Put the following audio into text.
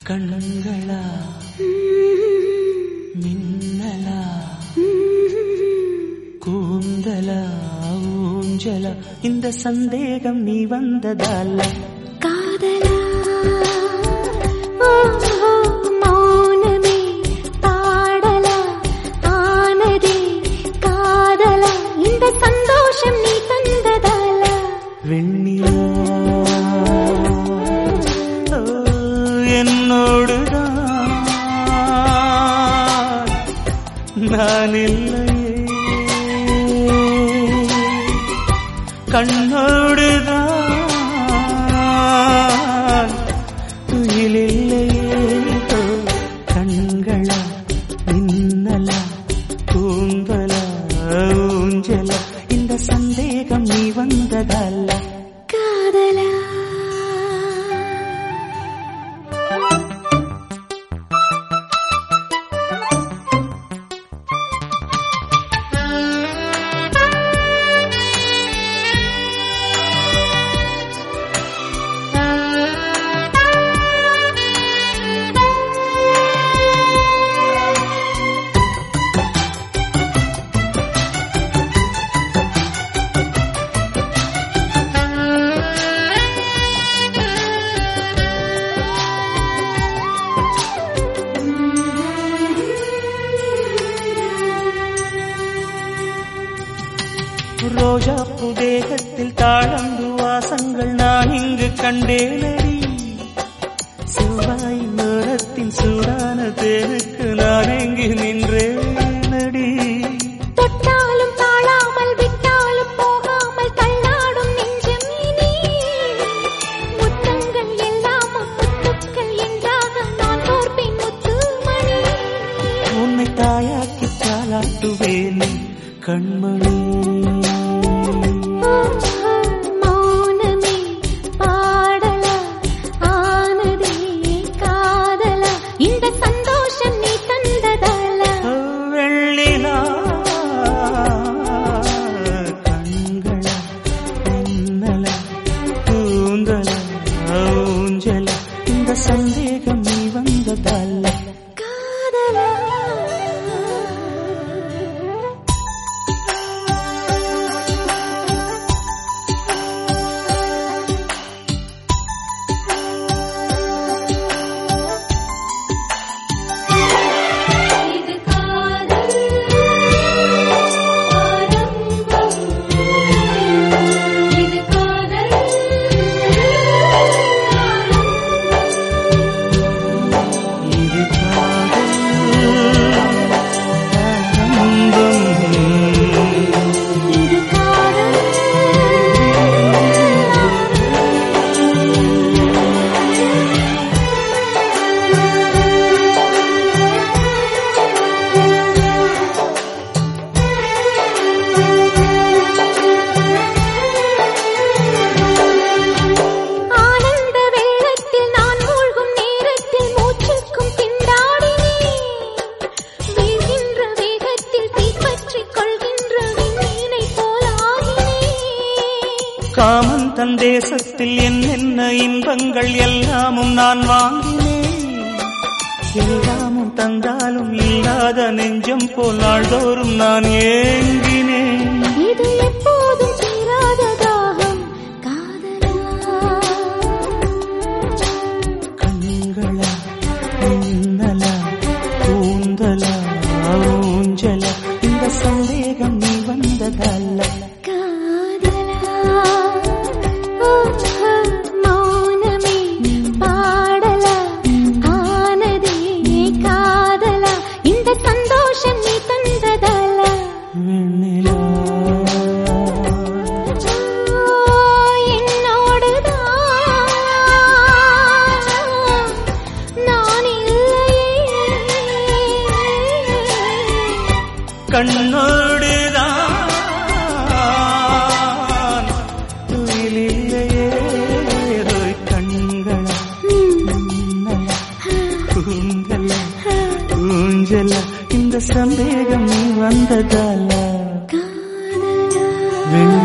கண்களா மின்னலா கூந்தலா ஊஞ்சலா இந்த சந்தேகம் நீ வந்ததால காதலா ஓ, ஓ, மௌனமே பாடலா ஆனதே காதலா இந்த சந்தோஷம் நீ தந்ததால வெண்ணிலா ஓ, என்னோடுதான் நான் இல்லையே கண்ணோடுதான் துயிலில்லையே ஓ, கண்களா மின்னலா கூந்தலா ஊஞ்சலா இந்த சந்தேகம் நீ வந்ததல்ல காதலா ரோஜா புதேகத்தில் தாழந்து வாசங்கள் நான் இங்கு கண்டேனடி செவ்வாய் நேரத்தின் சூடான தேனுக்கு நான் எங்கு நின்றேனடி தொட்டாலும் தாழாமல் விட்டாலும் போகாமல் தள்ளாடும் நெஞ்சம் இனி முத்தங்கள் எல்லாமும் முத்துக்கள் என்றாக நான் தோற்பேன் முத்துமணி உன்னை தாயாக்கி தாளாட்டுவேன் கண்மணி மௌனமே பாடலா ஆனதே காதலா இந்த சந்தோஷம் நீ தந்ததால வெள்ளிலா கண்களா மின்னலா கூந்தலா ஊஞ்சலா இந்த சந்தேகம் நீ வந்ததல்ல காதலா இது காதல் ஆரம்பம் இது காதல் இது காதல் ஆரம்பம். இது காதல் ஆனந்த வெள்ளத்தில் நான் மூழ்கும் நேரத்தில் மூச்சுக்கும் திண்டாடினேன் வீழ்கின்ற வேகத்தில் தீப்பற்றிக் கொள்கின்ற விண்மீனை போலாகினேன் காமன் தன் தேசத்தில் என்னென்ன இன்பங்கள் எல்லாமும் நான் வாங்கினேன் எல்லாமும் தந்தாலும் இல்லாத நெஞ்சம் போல் நாள்தோறும் நான் ஏங்கினேன் இது எப்போதும் தீராத தாகம் காதலா கண்களா மின்னலா கூந்தலா ஊஞ்சலா இந்த சந்தேகம் நீ வந்ததல்ல காதலா ஓ, ஓ, மௌனமே பாடலா ஆனதே காதலா இந்த சந்தோஷம் நீ தந்ததல வெண்ணிலா என்னோடுதான் நான் இல்லையே கண்ணோடுதான் துயிலில்லையே ஓய் கண்களா மின்னலா கூந்தலா ஊஞ்சலா இந்த சந்தேகம் நீ வந்ததால காதலா வெண்ணிலா